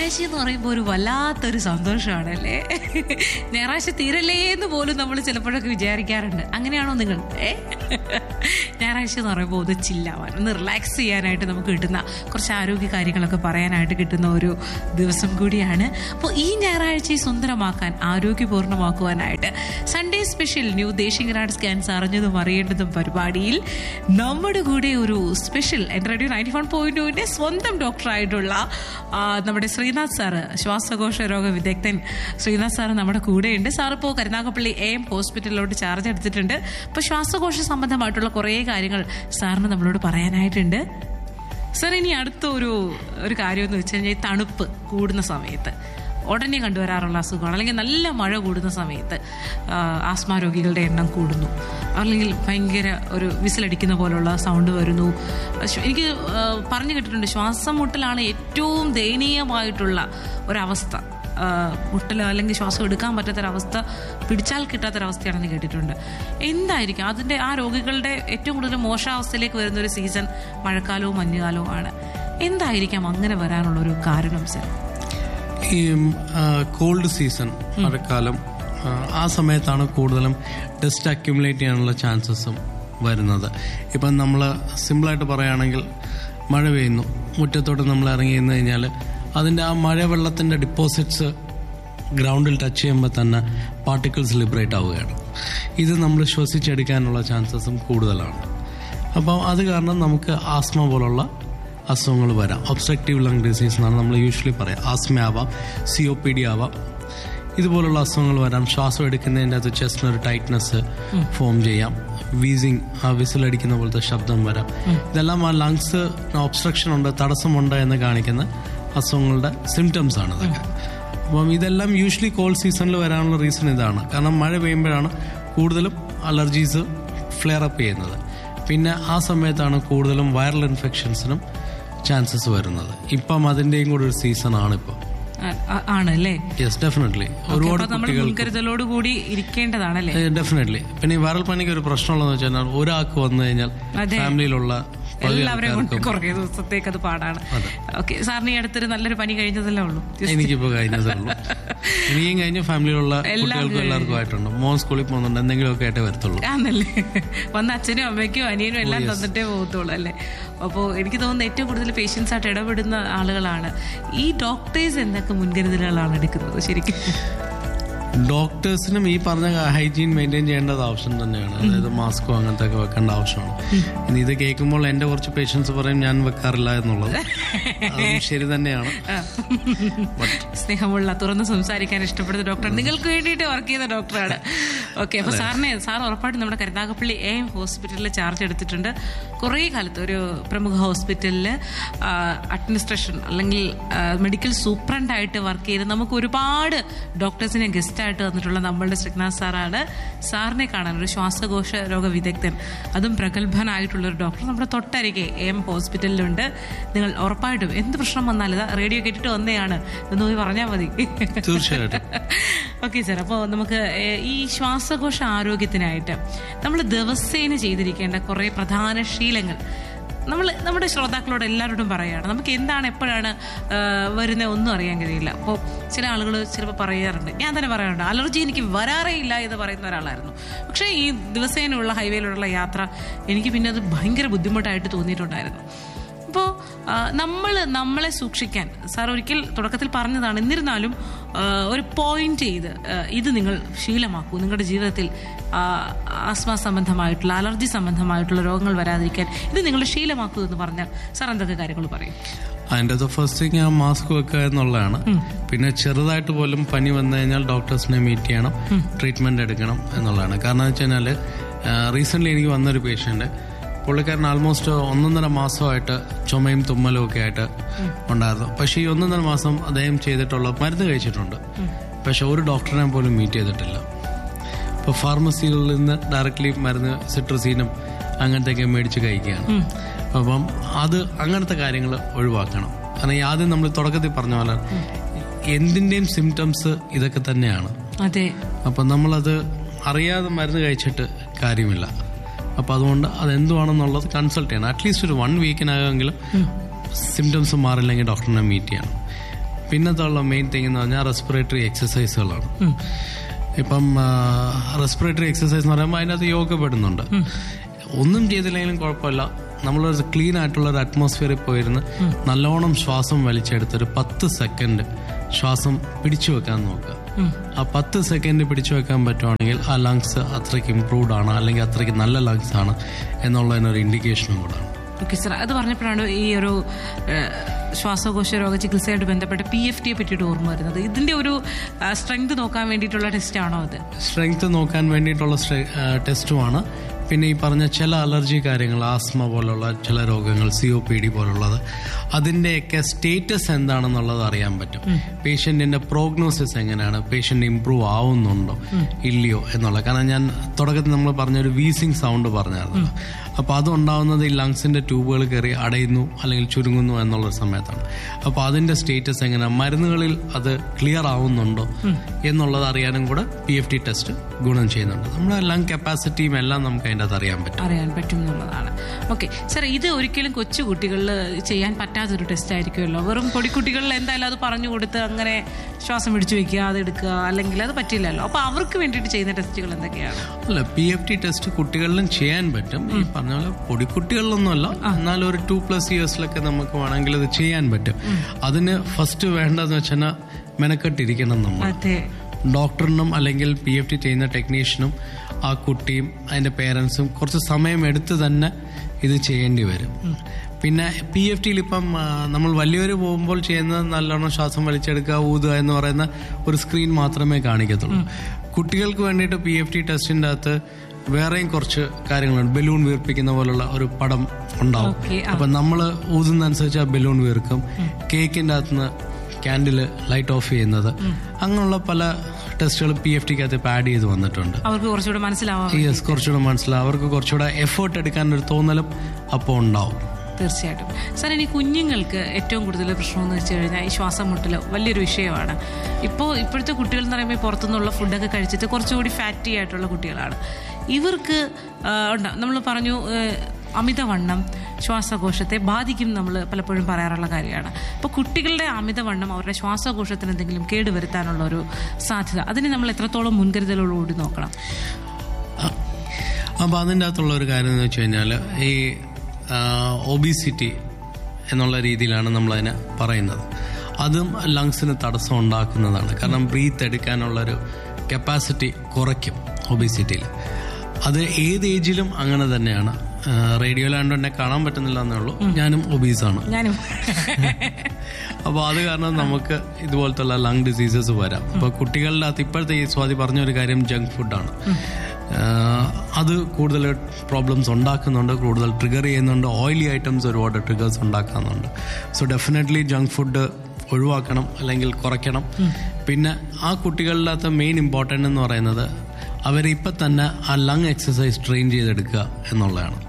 ഞായറാഴ്ച എന്ന് പറയുമ്പോൾ ഒരു വല്ലാത്തൊരു സന്തോഷമാണ് അല്ലേ ഞായറാഴ്ച തീരല്ലേ എന്ന് പോലും നമ്മൾ ചിലപ്പോഴൊക്കെ വിചാരിക്കാറുണ്ട് അങ്ങനെയാണോ നിങ്ങൾ ഏ ഞായറാഴ്ച എന്ന് പറയുമ്പോൾ ഒന്ന് ചില്ലാവാൻ ഒന്ന് റിലാക്സ് ചെയ്യാനായിട്ട് നമുക്ക് കിട്ടുന്ന കുറച്ച് ആരോഗ്യ കാര്യങ്ങളൊക്കെ പറയാനായിട്ട് കിട്ടുന്ന ഒരു ദിവസം കൂടിയാണ് അപ്പോൾ ഈ ഞായറാഴ്ചയെ സുന്ദരമാക്കാൻ ആരോഗ്യപൂർണ്ണമാക്കുവാനായിട്ട് സൺഡേ സ്പെഷ്യൽ ന്യൂ ദേശിംഗ് സ്കാൻസ് അറിഞ്ഞതും അറിയേണ്ടതും പരിപാടിയിൽ നമ്മുടെ കൂടെ ഒരു സ്പെഷ്യൽ എൻ്റെ റേഡിയോ നയൻറ്റി വൺ പോയിന്റ് ടുവിൻ്റെ സ്വന്തം ഡോക്ടറായിട്ടുള്ള ആ, നമ്മുടെ ശ്രീനാഥ് സാറ് ശ്വാസകോശ രോഗ വിദഗ്ധൻ ശ്രീനാഥ് സാറ് നമ്മുടെ കൂടെയുണ്ട് സാർ ഇപ്പോൾ കരുനാഗപ്പള്ളി എ എം ഹോസ്പിറ്റലിലോട്ട് ചാർജ് എടുത്തിട്ടുണ്ട് അപ്പോൾ ശ്വാസകോശ സംബന്ധമായിട്ടുള്ള കുറേ കാര്യങ്ങൾ സാറിന് നമ്മളോട് പറയാനായിട്ടുണ്ട് സാർ ഇനി അടുത്ത ഒരു ഒരു കാര്യം എന്ന് വെച്ച് കഴിഞ്ഞാൽ ഈ തണുപ്പ് കൂടുന്ന സമയത്ത് ഉടനെ കണ്ടുവരാറുള്ള അസുഖമാണ് അല്ലെങ്കിൽ നല്ല മഴ കൂടുന്ന സമയത്ത് ആ, ആസ്മ രോഗികളുടെ എണ്ണം കൂടുന്നു അല്ലെങ്കിൽ ഭയങ്കര ഒരു വിസിലടിക്കുന്ന പോലുള്ള സൗണ്ട് വരുന്നു ശ്വ- എനിക്ക് ആ, പറഞ്ഞു കേട്ടിട്ടുണ്ട് ശ്വാസം മുട്ടലാണ് ഏറ്റവും ദയനീയമായിട്ടുള്ള ഒരവസ്ഥ ആ, മുട്ടൽ അല്ലെങ്കിൽ ശ്വാസം എടുക്കാൻ പറ്റാത്തൊരവസ്ഥ പിടിച്ചാൽ കിട്ടാത്തൊരവസ്ഥയാണെന്ന് കേട്ടിട്ടുണ്ട് എന്തായിരിക്കും അതിൻ്റെ ആ രോഗികളുടെ ഏറ്റവും കൂടുതൽ മോശാവസ്ഥയിലേക്ക് വരുന്ന ഒരു സീസൺ മഴക്കാലവും മഞ്ഞുകാലവും ആണ് എന്തായിരിക്കാം അങ്ങനെ വരാനുള്ള ഒരു കാരണം സർ ഈ കോൾഡ് സീസൺ മഴക്കാലം ആ, ആ സമയത്താണ് കൂടുതലും ഡസ്റ്റ് അക്യുമുലേറ്റ് ചെയ്യാനുള്ള ചാൻസസും വരുന്നത് ഇപ്പം നമ്മൾ സിമ്പിളായിട്ട് പറയുകയാണെങ്കിൽ മഴ പെയ്യുന്നു മുറ്റത്തോട്ട് നമ്മൾ ഇറങ്ങി നിന്ന് കഴിഞ്ഞാൽ അതിൻ്റെ ആ മഴവെള്ളത്തിൻ്റെ ഡിപ്പോസിറ്റ്സ് ഗ്രൗണ്ടിൽ ടച്ച് ചെയ്യുമ്പോൾ തന്നെ പാർട്ടിക്കിൾസ് ലിബറേറ്റ് ആവുകയാണ് ഇത് നമ്മൾ ശ്വസിച്ചെടുക്കാനുള്ള ചാൻസസും കൂടുതലാണ് അപ്പോൾ അത് കാരണം നമുക്ക് ആസ്മ പോലുള്ള അസുഖങ്ങൾ വരാം ഒബ്സ്ട്രക്റ്റീവ് ലങ് ഡിസീസ് എന്നാണ് നമ്മൾ യൂഷ്വലി പറയാം ആസ്മ ആവാം സി ഒ പി ഡി ആവാം ഇതുപോലുള്ള അസുഖങ്ങൾ വരാം ശ്വാസം എടുക്കുന്നതിൻ്റെ അകത്ത് ചെസ്റ്റിന് ഒരു ടൈറ്റ്നസ് ഫോം ചെയ്യാം വീസിങ് ആ വിസിലടിക്കുന്ന പോലത്തെ ശബ്ദം വരാം ഇതെല്ലാം ആ ലങ്സ് ഒബ്സ്ട്രക്ഷൻ ഉണ്ട് തടസ്സമുണ്ട് എന്ന് കാണിക്കുന്ന അസുഖങ്ങളുടെ സിംറ്റംസ് ആണ് ഇതൊക്കെ അപ്പം ഇതെല്ലാം യൂഷ്വലി കോൾഡ് സീസണിൽ വരാനുള്ള റീസൺ ഇതാണ് കാരണം മഴ പെയ്യുമ്പോഴാണ് കൂടുതലും അലർജീസ് ഫ്ലെയർ അപ്പ് ചെയ്യുന്നത് പിന്നെ ആ സമയത്താണ് കൂടുതലും വൈറൽ ഇൻഫെക്ഷൻസിനും ചാൻസസ് വരുന്നത് ഇപ്പം അതിൻ്റെയും കൂടെ ഒരു സീസൺ ആണ് ഇപ്പം ആണ് അല്ലേ യെസ് ഡെഫിനറ്റ്ലി ഒരുപാട് അപ്പൊ നമ്മൾ കുട്ടികൾ മുൻകരുതലോട് കൂടി ഇരിക്കേണ്ടതാണല്ലേ ഡെഫിനറ്റ്ലി പിന്നെ ഈ വൈറൽ പനിക്ക് ഒരു പ്രശ്നമുള്ളതെന്ന് വെച്ചാൽ ഒരാൾക്ക് വന്നു കഴിഞ്ഞാൽ അതെ. ഫാമിലിയിലുള്ള പകുതി എല്ലാവരെയും കൊണ്ട് ആൾക്കാർക്കും കുറേ ദിവസത്തേക്ക് അത് പാടാണ് ഓക്കെ സാറിന് ഈ അടുത്തൊരു നല്ലൊരു പനി കഴിഞ്ഞതല്ലേ ഉള്ളൂ Just എനിക്കിപ്പോ കഴിഞ്ഞതേ ഉള്ളൂ എനിക്കും കഴിഞ്ഞ ഫാമിലിയിലുള്ള കുട്ടികൾക്കും എല്ലാവർക്കും ആയിട്ടുണ്ട് മോൻ സ്കൂളിൽ പോകുന്നുണ്ട് എന്തെങ്കിലുമൊക്കെ ആയിട്ടേ വരത്തുള്ളൂ ആന്നല്ലേ വന്ന അച്ഛനും അമ്മയ്ക്കും അനിയനും എല്ലാം തന്നിട്ടേ പോകത്തുള്ളൂ അല്ലേ അപ്പോൾ എനിക്ക് തോന്നുന്നു ഏറ്റവും കൂടുതൽ പേഷ്യൻസ് ആയിട്ട് ഇടപെടുന്ന ആളുകളാണ് ഈ ഡോക്ടേഴ്സ് എന്തൊക്കെ മുൻകരുതലുകളാണ് എടുക്കുന്നത് ശരിക്കും ഡോക്ടേഴ്സിനും ഈ പറഞ്ഞ ഹൈജീൻ മെയിൻറ്റെയിൻ ചെയ്യേണ്ടത് ആവശ്യം തന്നെയാണ് അതായത് മാസ്കോ അങ്ങനത്തെ ഒക്കെ വെക്കേണ്ട ആവശ്യമാണ് ഇനി ഇത് കേൾക്കുമ്പോൾ എന്റെ കുറച്ച് പേഷ്യൻസ് പറയും ഞാൻ വെക്കാറില്ല എന്നുള്ളത് അതും ശരി തന്നെയാണ് സ്നേഹമുള്ള തുറന്ന് സംസാരിക്കാൻ ഇഷ്ടപ്പെടുന്ന ഡോക്ടർ നിങ്ങൾക്ക് വേണ്ടിയിട്ട് വർക്ക് ചെയ്യുന്ന ഡോക്ടറാണ് ഓക്കെ അപ്പൊ സാറിനെ സാർ ഉറപ്പായിട്ടും നമ്മുടെ കരുനാഗപ്പള്ളി എ എം ഹോസ്പിറ്റലിൽ ചാർജ് എടുത്തിട്ടുണ്ട് കുറേ കാലത്ത് ഒരു പ്രമുഖ ഹോസ്പിറ്റലിൽ അഡ്മിനിസ്ട്രേഷൻ അല്ലെങ്കിൽ മെഡിക്കൽ സൂപ്രണ്ടായിട്ട് വർക്ക് ചെയ്ത് നമുക്ക് ഒരുപാട് ഡോക്ടേഴ്സിനെ ഗസ്റ്റായിട്ട് വന്നിട്ടുള്ള നമ്മളുടെ ശ്രീനാഥ് സാറാണ് സാറിനെ കാണാൻ ഒരു ശ്വാസകോശ രോഗ വിദഗ്ധൻ അതും പ്രഗത്ഭനായിട്ടുള്ള ഒരു ഡോക്ടർ നമ്മുടെ തൊട്ടരികെ എ എം ഹോസ്പിറ്റലിലുണ്ട് നിങ്ങൾ ഉറപ്പായിട്ടും എന്ത് പ്രശ്നം വന്നാലും ഇതാ റേഡിയോ കേട്ടിട്ട് വന്നതാണ് എന്ന് പോയി പറഞ്ഞാൽ മതി തീർച്ചയായിട്ടും ഓക്കെ സാർ അപ്പോൾ നമുക്ക് ഏഹ്, ഈ ശ്വാസകോശ ആരോഗ്യത്തിനായിട്ട് നമ്മൾ ദിവസേന ചെയ്തിരിക്കേണ്ട കുറേ പ്രധാന ശീലങ്ങൾ നമ്മൾ നമ്മുടെ ശ്രോതാക്കളോട് എല്ലാവരോടും പറയുകയാണ് നമുക്ക് എന്താണ് എപ്പോഴാണ് വരുന്നത് ഒന്നും അറിയാൻ കഴിയില്ല അപ്പോൾ ചില ആളുകൾ ചിലപ്പോൾ പറയാറുണ്ട് ഞാൻ തന്നെ പറയാറുണ്ട് അലർജി എനിക്ക് വരാറേ ഇല്ല എന്ന് പറയുന്ന ഒരാളായിരുന്നു പക്ഷേ ഈ ദിവസേനയുള്ള ഹൈവേയിലൂടെയുള്ള യാത്ര എനിക്ക് പിന്നെ അത് ഭയങ്കര ബുദ്ധിമുട്ടായിട്ട് തോന്നിയിട്ടുണ്ടായിരുന്നു അപ്പോൾ നമ്മൾ നമ്മളെ സൂക്ഷിക്കാൻ സാർ ഒരിക്കൽ തുടക്കത്തിൽ പറഞ്ഞതാണ് എന്നിരുന്നാലും ആ, ഒരു പോയിന്റ് ചെയ്ത് ആ, ഇത് നിങ്ങൾ ശീലമാക്കൂ നിങ്ങളുടെ ജീവിതത്തിൽ ആ, ആസ്മ സംബന്ധമായിട്ടുള്ള അലർജി സംബന്ധമായിട്ടുള്ള രോഗങ്ങൾ വരാതിരിക്കാൻ ഇത് നിങ്ങൾ ശീലമാക്കൂ എന്ന് പറഞ്ഞാൽ സാർ എന്തൊക്കെ കാര്യങ്ങൾ പറയും അതിൻ്റെ അത് ഫസ്റ്റ് തിങ് ആ മാസ്ക് വെക്കുക എന്നുള്ളതാണ് പിന്നെ ചെറുതായിട്ട് പോലും പനി വന്നു കഴിഞ്ഞാൽ ഡോക്ടേഴ്സിനെ മീറ്റ് ചെയ്യണം ട്രീറ്റ്മെന്റ് എടുക്കണം എന്നുള്ളതാണ് കാരണം എന്ന് വെച്ച് കഴിഞ്ഞാൽ റീസെന്റ് എനിക്ക് വന്നൊരു പേഷ്യന്റ് പുള്ളിക്കാരൻ ആൾമോസ്റ്റ് ഒന്നൊന്നര മാസമായിട്ട് ചുമയും തുമ്മലും ഒക്കെ ആയിട്ട് ഉണ്ടായിരുന്നു പക്ഷേ ഈ ഒന്നൊന്നര മാസം അദ്ദേഹം ചെയ്തിട്ടുള്ള മരുന്ന് കഴിച്ചിട്ടുണ്ട് പക്ഷെ ഒരു ഡോക്ടറിനെ പോലും മീറ്റ് ചെയ്തിട്ടില്ല ഇപ്പോൾ ഫാർമസികളിൽ നിന്ന് ഡയറക്റ്റ്ലി മരുന്ന് സിട്രസീനും അങ്ങനത്തെയൊക്കെ മേടിച്ച് കഴിക്കുകയാണ് അപ്പം അത് അങ്ങനത്തെ കാര്യങ്ങൾ ഒഴിവാക്കണം കാരണം ഈ ആദ്യം നമ്മൾ തുടക്കത്തിൽ പറഞ്ഞ പോലെ എന്തിൻ്റെയും സിംറ്റംസ് ഇതൊക്കെ തന്നെയാണ് അതെ അപ്പം നമ്മളത് അറിയാതെ മരുന്ന് കഴിച്ചിട്ട് കാര്യമില്ല അപ്പം അതുകൊണ്ട് അതെന്തുവാണെന്നുള്ളത് കൺസൾട്ട് ചെയ്യണം അറ്റ്ലീസ്റ്റ് ഒരു വൺ വീക്കിനകമെങ്കിലും സിംറ്റംസ് മാറില്ലെങ്കിൽ ഡോക്ടറിനെ മീറ്റ് ചെയ്യണം പിന്നത്തുള്ള മെയിൻ തിങ് എന്ന് പറഞ്ഞാൽ റെസ്പിറേറ്ററി എക്സസൈസുകളാണ് ഇപ്പം റെസ്പിറേറ്ററി എക്സസൈസ് എന്ന് പറയുമ്പോൾ അതിനകത്ത് യോഗ പെടുന്നുണ്ട് ഒന്നും ചെയ്തില്ലെങ്കിലും കുഴപ്പമില്ല നമ്മളൊരു ക്ലീൻ ആയിട്ടുള്ള ഒരു അറ്റ്മോസ്ഫിയറിൽ പോയിരുന്ന് നല്ലോണം ശ്വാസം വലിച്ചെടുത്ത് ഒരു പത്ത് സെക്കൻഡ് ശ്വാസം പിടിച്ചു വെക്കാൻ നോക്കുക ആ പത്ത് സെക്കൻഡ് പിടിച്ചു വെക്കാൻ പറ്റുവാണെങ്കിൽ ആ ലങ്സ് അത്രയ്ക്ക് ഇംപ്രൂവ്ഡ് ആണ് അല്ലെങ്കിൽ അത്രയ്ക്ക് നല്ല ലങ്സ് ആണ് എന്നുള്ളതിനൊരു ഇൻഡിക്കേഷനും കൂടാണ് ഓക്കെ സർ അത് പറഞ്ഞപ്പോഴാണ് ഈ ഒരു ഏഹ്, ശ്വാസകോശ രോഗ ചികിത്സയായിട്ട് ബന്ധപ്പെട്ട് പി എഫ് ടിയെ പറ്റിയിട്ട് ഓർമ്മ വരുന്നത് ഇതിന്റെ ഒരു സ്ട്രെങ്ത് നോക്കാൻ വേണ്ടിയിട്ടുള്ള ടെസ്റ്റ് ആണോ അത് സ്ട്രെങ്ത് നോക്കാൻ വേണ്ടിയിട്ടുള്ള ടെസ്റ്റുമാണ് പിന്നെ ഈ പറഞ്ഞ ചില അലർജി കാര്യങ്ങൾ ആസ്മ പോലുള്ള ചില രോഗങ്ങൾ സി ഒ പി ഡി പോലുള്ളത് അതിൻ്റെയൊക്കെ സ്റ്റേറ്റസ് എന്താണെന്നുള്ളത് അറിയാൻ പറ്റും പേഷ്യന്റിന്റെ പ്രോഗ്നോസിസ് എങ്ങനെയാണ് പേഷ്യന്റ് ഇമ്പ്രൂവ് ആവുന്നുണ്ടോ ഇല്ലയോ എന്നുള്ളത് കാരണം ഞാൻ തുടക്കത്തിൽ നമ്മൾ പറഞ്ഞൊരു വീസിങ് സൗണ്ട് പറഞ്ഞായിരുന്നു അപ്പൊ അതുണ്ടാവുന്നത് ഈ ലങ്സിന്റെ ട്യൂബുകൾ കയറി അടയുന്നു അല്ലെങ്കിൽ ചുരുങ്ങുന്നു എന്നുള്ള സമയത്താണ് അപ്പൊ അതിന്റെ സ്റ്റേറ്റസ് എങ്ങനെ മരുന്നുകളിൽ അത് ക്ലിയർ ആവുന്നുണ്ടോ എന്നുള്ളത് അറിയാനും കൂടെ പി എഫ് ടി ടെസ്റ്റ് ഗുണം ചെയ്യുന്നുണ്ട് നമ്മുടെ ലങ് കപ്പാസിറ്റിയും എല്ലാം നമുക്ക് അതിൻ്റെ അകത്ത് അറിയാൻ പറ്റും അറിയാൻ പറ്റും എന്നുള്ളതാണ് ഓക്കെ സാർ ഇത് ഒരിക്കലും കൊച്ചു കുട്ടികളിൽ ചെയ്യാൻ പറ്റാത്തൊരു ടെസ്റ്റ് ആയിരിക്കുമല്ലോ വെറും പൊടിക്കുട്ടികളിൽ എന്തായാലും അത് പറഞ്ഞു കൊടുത്ത് അങ്ങനെ ശ്വാസം പിടിച്ചു വെക്കുക അത് എടുക്കുക അല്ലെങ്കിൽ അത് പറ്റില്ലല്ലോ അപ്പൊ അവർക്ക് വേണ്ടിയിട്ട് ചെയ്യുന്ന ടെസ്റ്റുകൾ എന്തൊക്കെയാണ് അല്ല പി എഫ് ടി ടെസ്റ്റ് കുട്ടികളിലും ചെയ്യാൻ പറ്റും ഈ പറഞ്ഞ പോലെ പൊടിക്കുട്ടികളിലൊന്നുമല്ല എന്നാൽ ഒരു ടു പ്ലസ് ഇയേഴ്സിലൊക്കെ നമുക്ക് വേണമെങ്കിൽ ഇത് ചെയ്യാൻ പറ്റും അതിന് ഫസ്റ്റ് വേണ്ടതെന്ന് വെച്ചാൽ മെനക്കെട്ടിരിക്കണം നമ്മൾ അതെ ഡോക്ടറിനും അല്ലെങ്കിൽ പി എഫ് ടി ചെയ്യുന്ന ടെക്നീഷ്യനും ആ കുട്ടിയും അതിന്റെ പേരൻസും കുറച്ച് സമയം എടുത്ത് തന്നെ ഇത് ചെയ്യേണ്ടി വരും പിന്നെ പി എഫ് ടിയിൽ ഇപ്പം ആ, നമ്മൾ വലിയവർ പോകുമ്പോൾ ചെയ്യുന്നത് നല്ലോണം ശ്വാസം വലിച്ചെടുക്കുക ഊതുക എന്ന് പറയുന്ന ഒരു സ്ക്രീൻ മാത്രമേ കാണിക്കത്തുള്ളൂ കുട്ടികൾക്ക് വേണ്ടിയിട്ട് പി എഫ് ടി ടെസ്റ്റിന്റെ അകത്ത് വേറെയും കുറച്ച് കാര്യങ്ങളുണ്ട് ബലൂൺ വീർപ്പിക്കുന്ന പോലുള്ള ഒരു പടം ഉണ്ടാവും Okay, ആ. അപ്പൊ നമ്മൾ ഊതുന്നതനുസരിച്ച് ആ ബലൂൺ വീർക്കും കേക്കിന്റെ അകത്തുനിന്ന് ക്യാൻഡിൽ ലൈറ്റ് ഓഫ് ചെയ്യുന്നത് അങ്ങനെയുള്ള പല ടെസ്റ്റുകൾ പി എഫ് ടിക്ക് അകത്ത് ആഡ് ചെയ്ത് വന്നിട്ടുണ്ട് അവർക്ക് കുറച്ചുകൂടെ മനസ്സിലാവാം യെസ് കുറച്ചുകൂടെ മനസ്സിലാവും അവർക്ക് കുറച്ചുകൂടെ എഫേർട്ട് എടുക്കാൻ ഒരു തോന്നലും അപ്പോൾ ഉണ്ടാവും തീർച്ചയായിട്ടും സാർ ഇനി കുഞ്ഞുങ്ങൾക്ക് ഏറ്റവും കൂടുതൽ പ്രശ്നം എന്ന് വെച്ച് കഴിഞ്ഞാൽ ഈ ശ്വാസം മുട്ടൽ വലിയൊരു വിഷയമാണ് ഇപ്പോൾ ഇപ്പോഴത്തെ കുട്ടികൾ എന്ന് പറയുമ്പോൾ ഈ പുറത്തുനിന്നുള്ള ഫുഡൊക്കെ കഴിച്ചിട്ട് കുറച്ചുകൂടി ഫാറ്റി ആയിട്ടുള്ള കുട്ടികളാണ് ഇവർക്ക് നമ്മൾ പറഞ്ഞു ആ, അമിതവണ്ണം ശ്വാസകോശത്തെ ബാധിക്കും നമ്മൾ പലപ്പോഴും പറയാറുള്ള കാര്യമാണ് അപ്പോൾ കുട്ടികളുടെ അമിതവണ്ണം അവരുടെ ശ്വാസകോശത്തിന് എന്തെങ്കിലും കേടുവരുത്താനുള്ള ഒരു സാധ്യത അതിന് നമ്മൾ എത്രത്തോളം മുൻകരുതലോടുകൂടി നോക്കണം അപ്പോൾ അതിൻ്റെ അകത്തുള്ള ഒരു കാര്യം എന്ന് വെച്ച് കഴിഞ്ഞാൽ ഈ ഒബിസിറ്റി എന്നുള്ള രീതിയിലാണ് നമ്മളതിനെ പറയുന്നത് അതും ലങ്സിന് തടസ്സം ഉണ്ടാക്കുന്നതാണ് കാരണം ബ്രീത്ത് എടുക്കാനുള്ളൊരു കപ്പാസിറ്റി കുറയ്ക്കും ഒബിസിറ്റിയിൽ അത് ഏത് ഏജിലും അങ്ങനെ തന്നെയാണ് റേഡിയോയിലാണ്ട് എന്നെ കാണാൻ പറ്റുന്നില്ല എന്നേ ഉള്ളൂ ഞാനും ഒബീസാണ് ഞാനും അപ്പോൾ അത് കാരണം നമുക്ക് ഇതുപോലത്തെ ലങ് ഡിസീസസ് വരാം അപ്പോൾ കുട്ടികളുടെ അകത്ത് ഇപ്പോഴത്തെ ഈ സ്വാതി പറഞ്ഞ ഒരു കാര്യം ജങ്ക് ഫുഡാണ് അത് കൂടുതൽ പ്രോബ്ലംസ് ഉണ്ടാക്കുന്നുണ്ട് കൂടുതൽ ട്രിഗർ ചെയ്യുന്നുണ്ട് ഓയിലി ഐറ്റംസ് ഒരുപാട് ട്രിഗേഴ്സ് ഉണ്ടാക്കുന്നുണ്ട് സോ ഡെഫിനറ്റ്ലി ജങ്ക് ഫുഡ് ഒഴിവാക്കണം അല്ലെങ്കിൽ കുറയ്ക്കണം പിന്നെ ആ കുട്ടികളുടെ അകത്ത് മെയിൻ ഇമ്പോർട്ടൻ്റ് എന്ന് പറയുന്നത് അവരെ ഇപ്പം തന്നെ ആ ലങ് എക്സസൈസ് ട്രെയിൻ ചെയ്തെടുക്കുക എന്നുള്ളതാണ്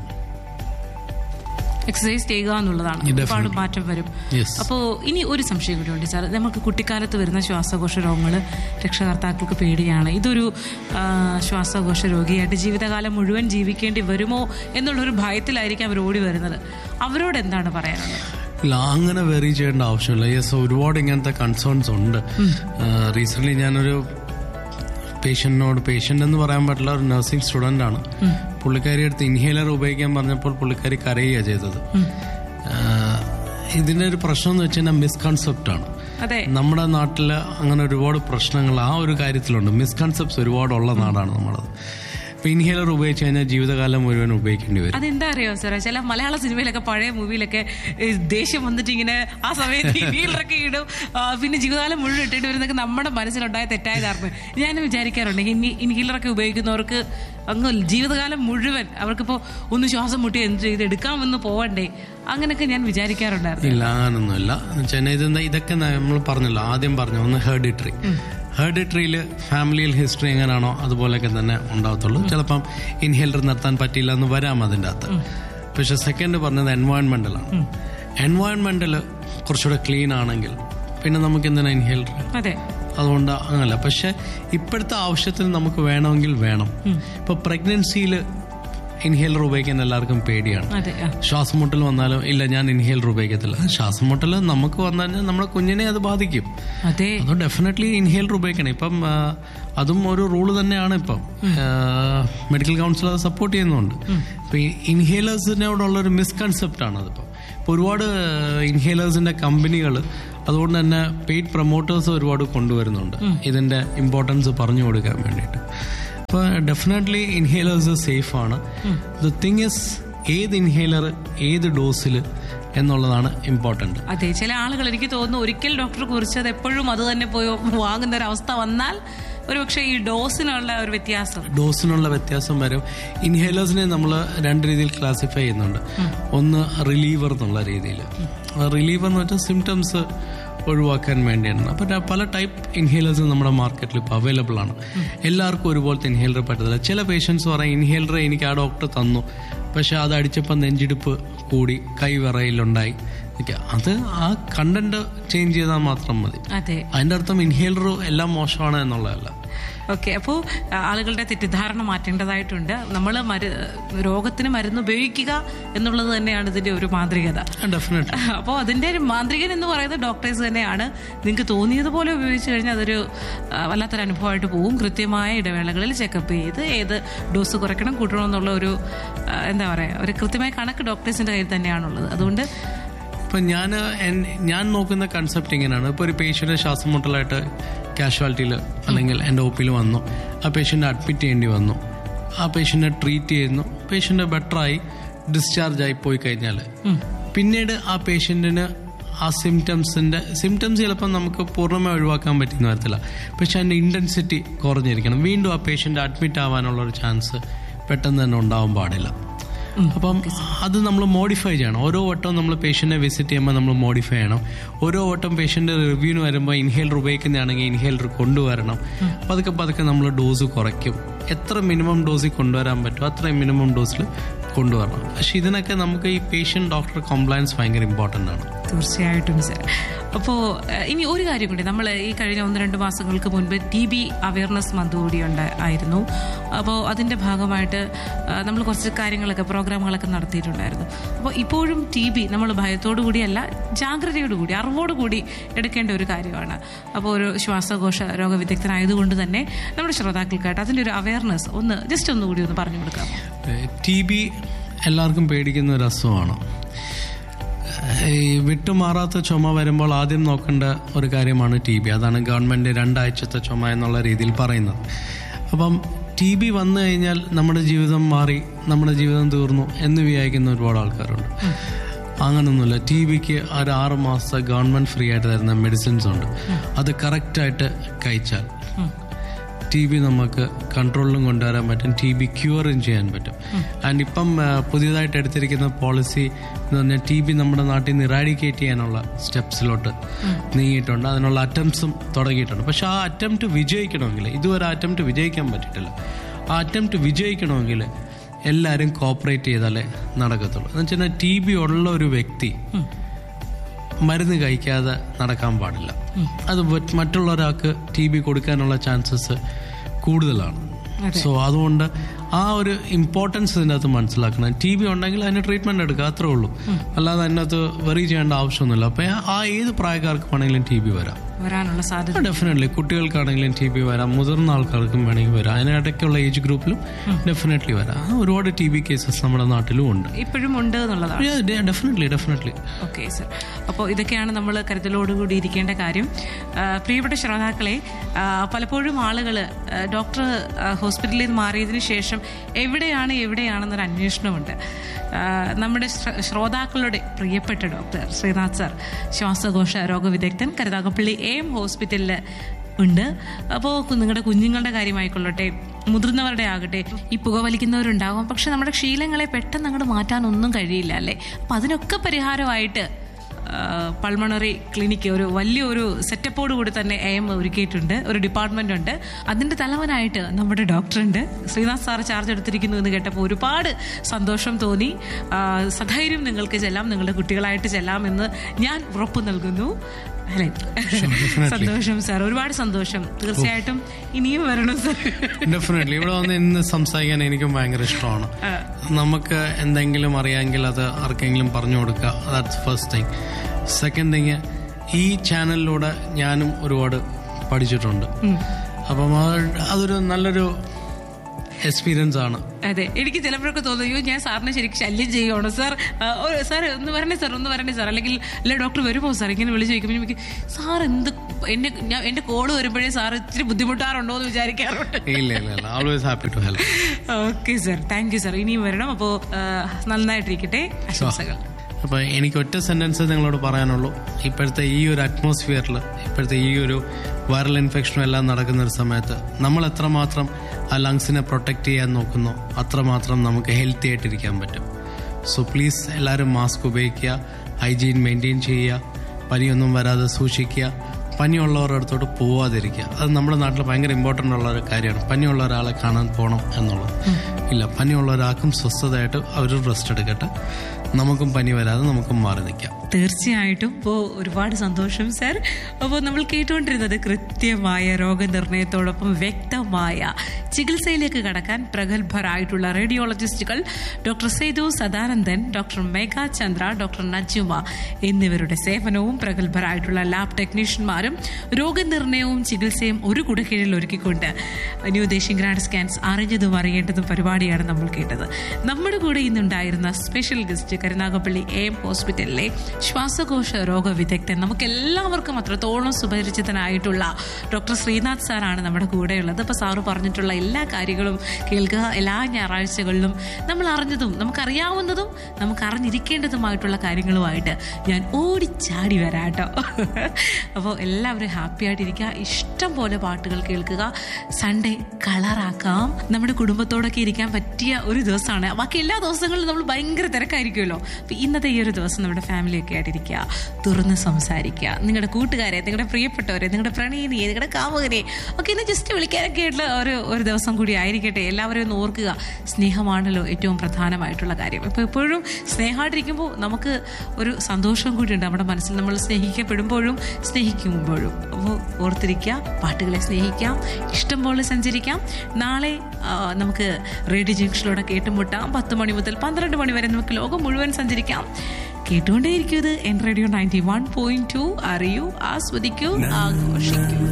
എക്സസൈസ് ചെയ്യുക എന്നുള്ളതാണ് ഒരുപാട് മാറ്റം വരും യെസ് അപ്പോൾ ഇനി ഒരു സംശയം കൂടി ഉണ്ട് സാർ നമുക്ക് കുട്ടിക്കാലത്ത് വരുന്ന ശ്വാസകോശ രോഗങ്ങൾ രക്ഷകർത്താക്കൾക്ക് പേടിയാണ് ഇതൊരു ആ, ശ്വാസകോശ രോഗിയായിട്ട് ജീവിതകാലം മുഴുവൻ ജീവിക്കേണ്ടി വരുമോ എന്നുള്ളൊരു ഭയത്തിലായിരിക്കും അവർ ഓടി വരുന്നത് അവരോട് എന്താണ് പറയാനുള്ളത് ഇല്ല അങ്ങനെ വെറി ചെയ്യേണ്ട ആവശ്യമില്ല യെസ് ഒരുപാട് ഇങ്ങനത്തെ കൺസേൺസ് ഉണ്ട് റീസെന്റ് ഞാനൊരു പേഷ്യന്റിനോട് പേഷ്യന്റ് എന്ന് പറയാൻ പറ്റില്ല ഒരു നഴ്സിംഗ് സ്റ്റുഡന്റ് ആണ് പുള്ളിക്കാരി അടുത്ത് ഇൻഹേലർ ഉപയോഗിക്കാൻ പറഞ്ഞപ്പോൾ പുള്ളിക്കാരി കരയുക ചെയ്തത് ആഹ് ഇതിന്റെ ഒരു പ്രശ്നം എന്ന് വെച്ചാൽ മിസ്കൺസെപ്റ്റ് ആണ് അതെ നമ്മുടെ നാട്ടിൽ അങ്ങനെ ഒരുപാട് പ്രശ്നങ്ങൾ ആ ഒരു കാര്യത്തിലുണ്ട് മിസ്കൺസെപ്റ്റ്സ് ഒരുപാടുള്ള നാടാണ് നമ്മളത് ഇപ്പൊ ഇൻഹേലർ ഉപയോഗിച്ച് കഴിഞ്ഞാൽ ജീവിതകാലം മുഴുവൻ ഉപയോഗിക്കേണ്ടി വരും അതെന്താ അറിയോ സാറേ ചില മലയാള സിനിമയിലൊക്കെ പഴയ മൂവിയിലൊക്കെ ഈ ദേഷ്യം വന്നിട്ട് ഇങ്ങനെ ആ സമയത്ത് ഇനിയിലൊക്കെ ഇടും ആ, പിന്നെ ജീവിതകാലം മുഴുവൻ ഇട്ടിട്ട് വരുന്നതൊക്കെ നമ്മുടെ മനസ്സിലുണ്ടായ തെറ്റായ ധാരണ ഞാൻ വിചാരിക്കാറുണ്ട് ഇനി ഇൻഹീലറൊക്കെ ഉപയോഗിക്കുന്നവർക്ക് അങ്ങ് ജീവിതകാലം മുഴുവൻ അവർക്കിപ്പോൾ ഒന്ന് ശ്വാസം മുട്ടി എന്ത് ചെയ്ത് എടുക്കാമെന്ന് പോവണ്ടേ അങ്ങനെയൊക്കെ ഞാൻ വിചാരിക്കാറുണ്ടായിരുന്നു ഇല്ല അങ്ങനൊന്നുമില്ല എന്നുവെച്ചാൽ ഇത് ഇതൊക്കെ നമ്മൾ പറഞ്ഞല്ലോ ആദ്യം പറഞ്ഞു ഒന്ന് ഹെർഡിട്രി ഹെർഡിട്രിയിൽ ഫാമിലിയിൽ ഹിസ്റ്ററി എങ്ങനെയാണോ അതുപോലെയൊക്കെ തന്നെ ഉണ്ടാവത്തുള്ളൂ ചിലപ്പം ഇൻഹേലർ നിർത്താൻ പറ്റിയില്ല എന്ന് വരാം അതിൻ്റെ അകത്ത് പക്ഷെ സെക്കൻഡ് പറഞ്ഞത് എൻവയോൺമെന്റലാണ് എൻവയോൺമെന്റൽ കുറച്ചുകൂടെ ക്ലീൻ ആണെങ്കിൽ പിന്നെ നമുക്ക് എന്തിനാ ഇൻഹേലർ അതെ അതുകൊണ്ട് അങ്ങനല്ല പക്ഷെ ഇപ്പോഴത്തെ ആവശ്യത്തിന് നമുക്ക് വേണമെങ്കിൽ വേണം ഇപ്പൊ പ്രഗ്നൻസിയിൽ ഇൻഹേലർ ഉപയോഗിക്കാൻ എല്ലാവർക്കും പേടിയാണ് അതെ ആ. ശ്വാസം മുട്ടൽ വന്നാലും ഇല്ല ഞാൻ ഇൻഹേലർ ഉപയോഗിക്കത്തില്ല ശ്വാസം മുട്ടൽ നമുക്ക് വന്നു കഴിഞ്ഞാൽ നമ്മുടെ കുഞ്ഞിനെ അത് ബാധിക്കും അതെ അത് ഡെഫിനറ്റ്ലി ഇൻഹേലർ ഉപയോഗിക്കണം ഇപ്പം ആ, അതും ഒരു റൂള് തന്നെയാണ് ഇപ്പം മെഡിക്കൽ കൗൺസിൽ അത് സപ്പോർട്ട് ചെയ്യുന്നുണ്ട് ഇപ്പൊ ഈ ഇൻഹേലേഴ്സിനോടുള്ള ഒരു മിസ്കൺസെപ്റ്റ് ആണ് അതിപ്പോ ഇപ്പൊ ഒരുപാട് ഇൻഹേലേഴ്സിന്റെ കമ്പനികൾ അതുകൊണ്ട് തന്നെ പെയ്ഡ് പ്രൊമോട്ടേഴ്സ് ഒരുപാട് കൊണ്ടുവരുന്നുണ്ട് ഇതിന്റെ ഇമ്പോർട്ടൻസ് പറഞ്ഞു കൊടുക്കാൻ വേണ്ടിയിട്ട് അപ്പോൾ ഡെഫിനറ്റ്ലി ഇൻഹേലേഴ്സ് സേഫ് ആണ് ദ തിങ് ഇസ് ഏത് ഇൻഹേലർ ഏത് ഡോസിൽ എന്നുള്ളതാണ് ഇമ്പോർട്ടൻറ്റ് അതെ ചില ആളുകൾ എനിക്ക് തോന്നുന്നു ഒരിക്കൽ ഡോക്ടർ കുറിച്ചത് എപ്പോഴും അത് തന്നെ പോയി വാങ്ങുന്ന ഒരു അവസ്ഥ വന്നാൽ ഒരുപക്ഷെ ഈ ഡോസിനുള്ള ഒരു വ്യത്യാസം ഡോസിനുള്ള വ്യത്യാസം വരും ഇൻഹേലേഴ്സിനെ നമ്മൾ രണ്ട് രീതിയിൽ ക്ലാസിഫൈ ചെയ്യുന്നുണ്ട് ഒന്ന് റിലീവർ എന്നുള്ള രീതിയിൽ റിലീവർ എന്ന് വെച്ചാൽ സിംറ്റംസ് ഒഴിവാക്കാൻ വേണ്ടിയാണ് അപ്പം പല ടൈപ്പ് ഇൻഹേലേഴ്സ് നമ്മുടെ മാർക്കറ്റിൽ ഇപ്പോൾ അവൈലബിൾ ആണ് എല്ലാവർക്കും ഒരുപോലത്തെ ഇൻഹേലർ പറ്റത്തില്ല ചില പേഷ്യൻസ് പറയും ഇൻഹേലർ എനിക്ക് ആ ഡോക്ടർ തന്നു പക്ഷെ അത് അടിച്ചപ്പോൾ നെഞ്ചിടിപ്പ് കൂടി കൈ വിറയിലുണ്ടായി ഒക്കെ. അത് ആ കണ്ടന്റ് ചേഞ്ച് ചെയ്താൽ മാത്രം മതി അതെ അതിന്റെ അർത്ഥം ഇൻഹേലർ എല്ലാം മോശമാണ് എന്നുള്ളതല്ല ഓക്കെ അപ്പോൾ ആളുകളുടെ തെറ്റിദ്ധാരണ മാറ്റേണ്ടതായിട്ടുണ്ട് നമ്മൾ മരു രോഗത്തിന് മരുന്ന് ഉപയോഗിക്കുക എന്നുള്ളത് തന്നെയാണ് ഇതിന്റെ ഒരു മാന്ത്രികത ഡെഫിനറ്റ്ലി അപ്പോൾ അതിന്റെ ഒരു മാന്ത്രികൻ എന്ന് പറയുന്നത് ഡോക്ടേഴ്സ് തന്നെയാണ് നിങ്ങൾക്ക് തോന്നിയതുപോലെ ഉപയോഗിച്ച് കഴിഞ്ഞാൽ അതൊരു ആ, വല്ലാത്തൊരു അനുഭവമായിട്ട് പോകും കൃത്യമായ ഇടവേളകളിൽ ചെക്കപ്പ് ചെയ്ത് ഏത് ഡോസ് കുറയ്ക്കണം കൂട്ടണം എന്നുള്ള ഒരു ആ, എന്താ പറയുക ഒരു കൃത്യമായ കണക്ക് ഡോക്ടേഴ്സിന്റെ കയ്യിൽ തന്നെയാണുള്ളത് അതുകൊണ്ട് ഇപ്പൊ ഞാൻ ഞാൻ നോക്കുന്ന കൺസെപ്റ്റ് ഇങ്ങനെയാണ് ഇപ്പൊ ഒരു പേഷ്യന്റ് ശ്വാസം മുട്ടലായിട്ട് കാഷ്വാലിറ്റിയിൽ അല്ലെങ്കിൽ എൻ്റെ ഒ പിയിൽ വന്നു ആ പേഷ്യന്റ് അഡ്മിറ്റ് ചെയ്യേണ്ടി വന്നു ആ പേഷ്യന്റിനെ ട്രീറ്റ് ചെയ്യുന്നു പേഷ്യന്റ് ബെറ്ററായി ഡിസ്ചാർജ് ആയി പോയി കഴിഞ്ഞാൽ പിന്നീട് ആ പേഷ്യന്റിന് ആ സിംറ്റംസിന്റെ സിംറ്റംസ് ചിലപ്പോൾ നമുക്ക് പൂർണ്ണമായി ഒഴിവാക്കാൻ പറ്റുന്ന വരത്തില്ല പക്ഷെ അതിന്റെ ഇന്റൻസിറ്റി കുറഞ്ഞിരിക്കണം വീണ്ടും ആ പേഷ്യന്റ് അഡ്മിറ്റ് ആവാനുള്ള ഒരു ചാൻസ് പെട്ടെന്ന് തന്നെ ഉണ്ടാവാൻ പാടില്ല അപ്പം അത് നമ്മൾ മോഡിഫൈ ചെയ്യണം ഓരോ വട്ടവും നമ്മൾ പേഷ്യന്റിനെ വിസിറ്റ് ചെയ്യുമ്പോൾ നമ്മൾ മോഡിഫൈ ചെയ്യണം ഓരോ വട്ടം പേഷ്യന്റ് റിവ്യൂവിന് വരുമ്പോൾ ഇൻഹേലർ ഉപയോഗിക്കുന്നതാണെങ്കിൽ ഇൻഹേലർ കൊണ്ടുവരണം പതുക്കെ പതുക്കെ നമ്മൾ ഡോസ് കുറയ്ക്കും എത്ര മിനിമം ഡോസിൽ കൊണ്ടുവരാൻ പറ്റുമോ അത്രയും മിനിമം ഡോസിൽ കൊണ്ടുവരണം പക്ഷെ ഇതിനൊക്കെ നമുക്ക് ഈ പേഷ്യന്റ് ഡോക്ടർ കംപ്ലയൻസ് ഭയങ്കര ഇമ്പോർട്ടൻ്റ് ആണ് തീർച്ചയായിട്ടും സർ അപ്പോൾ ഇനി ഒരു കാര്യം കൂടി നമ്മൾ ഈ കഴിഞ്ഞ ഒന്ന് രണ്ട് മാസങ്ങൾക്ക് മുൻപ് ടി ബി അവയർനെസ് മന്ത് കൂടി ഉണ്ട് ആയിരുന്നു അപ്പോൾ അതിൻ്റെ ഭാഗമായിട്ട് നമ്മൾ കുറച്ച് കാര്യങ്ങളൊക്കെ പ്രോഗ്രാമുകളൊക്കെ നടത്തിയിട്ടുണ്ടായിരുന്നു അപ്പോൾ ഇപ്പോഴും ടി ബി നമ്മൾ ഭയത്തോടു കൂടിയല്ല ജാഗ്രതയോടു കൂടി അറിവോടു കൂടി എടുക്കേണ്ട ഒരു കാര്യമാണ് അപ്പോൾ ഒരു ശ്വാസകോശ രോഗവിദഗ്ധനായതുകൊണ്ട് തന്നെ നമ്മുടെ ശ്രോതാക്കൾക്കായിട്ട് അതിൻ്റെ ഒരു അവയർനെസ് ഒന്ന് ജസ്റ്റ് ഒന്നുകൂടി ഒന്ന് പറഞ്ഞു കൊടുക്കാം ടി ബി എല്ലാവർക്കും പേടിക്കുന്ന ഒരു അസുഖമാണ് ഈ വിട്ടുമാറാത്ത ചുമ വരുമ്പോൾ ആദ്യം നോക്കേണ്ട ഒരു കാര്യമാണ് ടി ബി അതാണ് ഗവൺമെന്റ് രണ്ടാഴ്ചത്തെ ചുമ എന്നുള്ള രീതിയിൽ പറയുന്നത് അപ്പം ടി ബി വന്നു കഴിഞ്ഞാൽ നമ്മുടെ ജീവിതം മാറി നമ്മുടെ ജീവിതം തീർന്നു എന്ന് വിചാരിക്കുന്ന ഒരുപാട് ആൾക്കാരുണ്ട് അങ്ങനൊന്നുമില്ല ടി ബിക്ക് ഒരു ആറ് മാസത്തെ ഗവൺമെന്റ് ഫ്രീ ആയിട്ട് തരുന്ന മെഡിസിൻസ് ഉണ്ട് അത് കറക്റ്റായിട്ട് കഴിച്ചാൽ ടി ബി നമുക്ക് കൺട്രോളിലും കൊണ്ടുവരാൻ പറ്റും ടി ബി ക്യൂറും ചെയ്യാൻ പറ്റും ആൻഡ് ഇപ്പം ആ, പുതിയതായിട്ട് എടുത്തിരിക്കുന്ന പോളിസി എന്ന് പറഞ്ഞാൽ ടി ബി നമ്മുടെ നാട്ടിൽ നിന്ന് ഇറാഡിക്കേറ്റ് ചെയ്യാനുള്ള സ്റ്റെപ്സിലോട്ട് നീങ്ങിയിട്ടുണ്ട് അതിനുള്ള അറ്റംപ്റ്റ്സും തുടങ്ങിയിട്ടുണ്ട് പക്ഷെ ആ അറ്റംപ്റ്റ് വിജയിക്കണമെങ്കിൽ ഇതുവരെ അറ്റംപ്റ്റ് വിജയിക്കാൻ പറ്റിയിട്ടില്ല ആ അറ്റംപ്റ്റ് വിജയിക്കണമെങ്കിൽ എല്ലാവരും കോപ്പറേറ്റ് ചെയ്താലേ നടക്കത്തുള്ളൂ എന്ന് വെച്ചാൽ ടി ബി ഉള്ള ഒരു വ്യക്തി മരുന്ന് കഴിക്കാതെ നടക്കാൻ പാടില്ല അത് മറ്റ് മറ്റുള്ള ഒരാൾക്ക് ടി ബി കൊടുക്കാനുള്ള ചാൻസസ് കൂടുതലാണ് സോ അതുകൊണ്ട് ആ ഒരു ഇമ്പോർട്ടൻസ് ഇതിൻ്റെ അകത്ത് മനസ്സിലാക്കണം ടി ബി ഉണ്ടെങ്കിൽ അതിന് ട്രീറ്റ്മെന്റ് എടുക്കുക അത്രേ ഉള്ളൂ അല്ലാതെ അതിനകത്ത് വെറി ചെയ്യേണ്ട ആവശ്യമൊന്നുമില്ല അപ്പൊ ആ ഏത് പ്രായക്കാർക്ക് വേണമെങ്കിലും ടി ബി വരാം വരാനുള്ള സാധ്യത ഡെഫിനറ്റ്ലി കുട്ടികൾക്കാണെങ്കിലും ടി ബി വരാം മുതിർന്ന ആൾക്കാർക്കും വേണമെങ്കിൽ വരാം അതിനിടയ്ക്കുള്ള ഏജ് ഗ്രൂപ്പിലും ഡെഫിനറ്റ്ലി വരാം ആ, ഒരുപാട് ടി ബി കേസസ് നമ്മുടെ നാട്ടിലും ഉണ്ട് ഇപ്പോഴും ഉണ്ട് എന്നുള്ളതാണ് ഡെഫിനറ്റ്ലി ഡെഫിനറ്റ്ലി ഓക്കെ സർ അപ്പോൾ ഇതൊക്കെയാണ് നമ്മൾ കരുതലോടുകൂടി ഇരിക്കേണ്ട കാര്യം ആ, പ്രിയപ്പെട്ട ശ്രോതാക്കളെ ആ, പലപ്പോഴും ആളുകൾ ഡോക്ടർ ആ, ഹോസ്പിറ്റലിൽ നിന്ന് മാറിയതിനു ശേഷം എവിടെയാണ് എവിടെയാണെന്നൊരു അന്വേഷണമുണ്ട് ആ, നമ്മുടെ ശ്ര- ശ്രോതാക്കളുടെ പ്രിയപ്പെട്ട ഡോക്ടർ ശ്രീനാഥ് സർ ശ്വാസകോശ രോഗവിദഗ്ധൻ കരുതാകപ്പള്ളി എ എം ഹോസ്പിറ്റലിൽ ഉണ്ട് അപ്പോൾ നിങ്ങളുടെ കുഞ്ഞുങ്ങളുടെ കാര്യമായിക്കൊള്ളട്ടെ മുതിർന്നവരുടെ ആകട്ടെ ഈ പുകവലിക്കുന്നവരുണ്ടാകും പക്ഷെ നമ്മുടെ ശീലങ്ങളെ പെട്ടെന്ന് അങ്ങോട്ട് മാറ്റാനൊന്നും കഴിയില്ല അല്ലേ അപ്പം അതിനൊക്കെ പരിഹാരമായിട്ട് പൾമണറി ക്ലിനിക്ക് ഒരു വലിയൊരു സെറ്റപ്പോട് കൂടി തന്നെ എ എം ഒരുക്കിയിട്ടുണ്ട് ഒരു ഡിപ്പാർട്ട്മെന്റ് ഉണ്ട് അതിന്റെ തലവനായിട്ട് നമ്മുടെ ഡോക്ടറുണ്ട് ശ്രീനാഥ് സാർ ചാർജ് എടുത്തിരിക്കുന്നു എന്ന് കേട്ടപ്പോൾ ഒരുപാട് സന്തോഷം തോന്നി ആ, സധൈര്യം നിങ്ങൾക്ക് ചെല്ലാം നിങ്ങളുടെ കുട്ടികളായിട്ട് ചെല്ലാം എന്ന് ഞാൻ ഉറപ്പ് നൽകുന്നു അല്ലേ definitely. സന്തോഷം സാർ ഒരുപാട് സന്തോഷം തീർച്ചയായിട്ടും ഇനിയും വരണം സാർ ഡെഫിനറ്റ്ലി ഇവിടെ വന്ന് ഇന്ന് സംസാരിക്കാൻ എനിക്കും ഭയങ്കര ഇഷ്ടമാണ് നമുക്ക് എന്തെങ്കിലും അറിയാമെങ്കിൽ അത് ആർക്കെങ്കിലും പറഞ്ഞു കൊടുക്കുക that's first thing second thing ഈ ചാനലിലൂടെ ഞാനും ഒരുപാട് പഠിച്ചിട്ടുണ്ട് അപ്പം അത് അതൊരു നല്ലൊരു എക്സ്പീരിയൻസ് ആണ് അതെ എനിക്ക് ചിലപ്പോഴൊക്കെ തോന്നും അയ്യോ ഞാൻ സാറിനെ ശരിക്കും ശല്യം ചെയ്യുവാണോ സാർ ആ, ഓ, സാർ ഒന്ന് വരണേ സാർ ഒന്ന് വരണേ സാർ അല്ലെങ്കിൽ അല്ല ഡോക്ടർ വരുമോ സാർ ഇങ്ങനെ വിളിച്ച് ചോദിക്കുമ്പോൾ എനിക്ക് സാർ എന്ത് എന്നെ ഞാൻ എന്റെ കോള് വരുമ്പോഴേ സാർ ഇച്ചിരി ബുദ്ധിമുട്ടാറുണ്ടോ എന്ന് വിചാരിക്കാറുണ്ട് ഇല്ല ഇല്ല ഇല്ല always happy to help okay sir thank you sir ഇനിയും വരണം അപ്പോൾ നന്നായിട്ടിരിക്കട്ടെ ആശംസകൾ അപ്പൊ എനിക്ക് ഒറ്റ സെന്റൻസ് നിങ്ങളോട് പറയാനുള്ളൂ ഇപ്പോഴത്തെ ഈ ഒരു അറ്റ്മോസ്ഫിയറിൽ ഇപ്പോഴത്തെ ഈ ഒരു വൈറൽ ഇൻഫെക്ഷനും എല്ലാം നടക്കുന്ന ഒരു സമയത്ത് നമ്മൾ എത്രമാത്രം ആ ലങ്സിനെ പ്രൊട്ടക്ട് ചെയ്യാൻ നോക്കുന്നോ അത്രമാത്രം നമുക്ക് ഹെൽത്തി ആയിട്ടിരിക്കാൻ പറ്റും സോ പ്ലീസ് എല്ലാവരും മാസ്ക് ഉപയോഗിക്കുക ഹൈജീൻ മെയിൻറ്റെയിൻ ചെയ്യുക പനിയൊന്നും വരാതെ സൂക്ഷിക്കുക പനിയുള്ളവരുടെ അടുത്തോട്ട് പോവാതിരിക്കുക അത് നമ്മുടെ നാട്ടിൽ ഭയങ്കര ഇമ്പോർട്ടൻ്റ് ഉള്ള ഒരു കാര്യമാണ് പനിയുള്ള ഒരാളെ കാണാൻ പോകണം എന്നുള്ളത് ഇല്ല പനിയുള്ള ഒരാൾക്കും സ്വസ്ഥതയായിട്ട് അവർ റെസ്റ്റ് എടുക്കട്ടെ നമുക്കും പനി വരാതെ നമുക്കും മാറി നിൽക്കാം തീർച്ചയായിട്ടും ഇപ്പോൾ ഒരുപാട് സന്തോഷം സർ അപ്പോൾ നമ്മൾ കേട്ടുകൊണ്ടിരുന്നത് കൃത്യമായ രോഗനിർണയത്തോടൊപ്പം വ്യക്തമായ ചികിത്സയിലേക്ക് കടക്കാൻ പ്രഗത്ഭരായിട്ടുള്ള റേഡിയോളജിസ്റ്റുകൾ doctor Sethu Sadanandan doctor Megha Chandra doctor Najuma എന്നിവരുടെ സേവനവും പ്രഗത്ഭരായിട്ടുള്ള ലാബ് ടെക്നീഷ്യന്മാരും രോഗനിർണയവും ചികിത്സയും ഒരു കുടക്കീഴിൽ ഒരുക്കിക്കൊണ്ട് ന്യൂ ദേശിംഗ്രാഡ് സ്കാൻസ് അറിഞ്ഞതും അറിയേണ്ടതും പരിപാടിയാണ് നമ്മൾ കേട്ടത് നമ്മുടെ കൂടെ ഇന്നുണ്ടായിരുന്ന special guest Karunagappally A M ഹോസ്പിറ്റലിലെ ശ്വാസകോശ രോഗ വിദഗ്ധൻ നമുക്ക് എല്ലാവർക്കും അത്രത്തോളം സുപരിചിതനായിട്ടുള്ള ഡോക്ടർ ശ്രീനാഥ് സാറാണ് നമ്മുടെ കൂടെയുള്ളത് അപ്പോൾ സാറ് പറഞ്ഞിട്ടുള്ള എല്ലാ കാര്യങ്ങളും കേൾക്കുക എല്ലാ ഞായറാഴ്ചകളിലും നമ്മൾ അറിഞ്ഞതും നമുക്കറിയാവുന്നതും നമുക്ക് അറിഞ്ഞിരിക്കേണ്ടതുമായിട്ടുള്ള കാര്യങ്ങളുമായിട്ട് ഞാൻ ഓടിച്ചാടി വരാട്ടോ അപ്പോൾ എല്ലാവരും ഹാപ്പി ആയിട്ടിരിക്കുക ഇഷ്ടം പോലെ പാട്ടുകൾ കേൾക്കുക സൺഡേ കളറാക്കാം നമ്മുടെ കുടുംബത്തോടൊക്കെ ഇരിക്കാൻ പറ്റിയ ഒരു ദിവസമാണ് ബാക്കി എല്ലാ ദിവസങ്ങളിലും നമ്മൾ ഭയങ്കര തിരക്കായിരിക്കുമല്ലോ അപ്പോൾ ഇന്നത്തെ ഈ ഒരു ദിവസം നമ്മുടെ ഫാമിലിയൊക്കെ ആയിട്ടിരിക്കുക തുറന്ന് സംസാരിക്കുക നിങ്ങളുടെ കൂട്ടുകാരെ നിങ്ങളുടെ പ്രിയപ്പെട്ടവരെ നിങ്ങളുടെ പ്രണയിനിയെ നിങ്ങളുടെ കാമുകനെ ഒക്കെ ഇന്ന് ജസ്റ്റ് വിളിക്കാനൊക്കെ ആയിട്ടുള്ള ഒരു ഒരു ദിവസം കൂടി ആയിരിക്കട്ടെ എല്ലാവരെയും ഒന്ന് ഓർക്കുക സ്നേഹമാണല്ലോ ഏറ്റവും പ്രധാനമായിട്ടുള്ള കാര്യം ഇപ്പോൾ എപ്പോഴും സ്നേഹമായിട്ടിരിക്കുമ്പോൾ നമുക്ക് ഒരു സന്തോഷം കൂടിയുണ്ട് നമ്മുടെ മനസ്സിൽ നമ്മൾ സ്നേഹിക്കപ്പെടുമ്പോഴും സ്നേഹിക്കുമ്പോഴും അപ്പോൾ ഓർത്തിരിക്കുക പാട്ടുകളെ സ്നേഹിക്കാം ഇഷ്ടം പോലെ സഞ്ചരിക്കാം നാളെ ആ, നമുക്ക് റേഡിയോ ജംഗ്ഷനിലൂടെ കേട്ടുമുട്ടാം പത്ത് മണി മുതൽ പന്ത്രണ്ട് മണി വരെ നമുക്ക് ലോകം മുഴുവൻ സഞ്ചരിക്കാം കേട്ടുകൊണ്ടേയിരിക്കും ഇത് എൻ radio ninety one point two അറിയൂ ആസ്വദിക്കൂ ആഘോഷിക്കൂ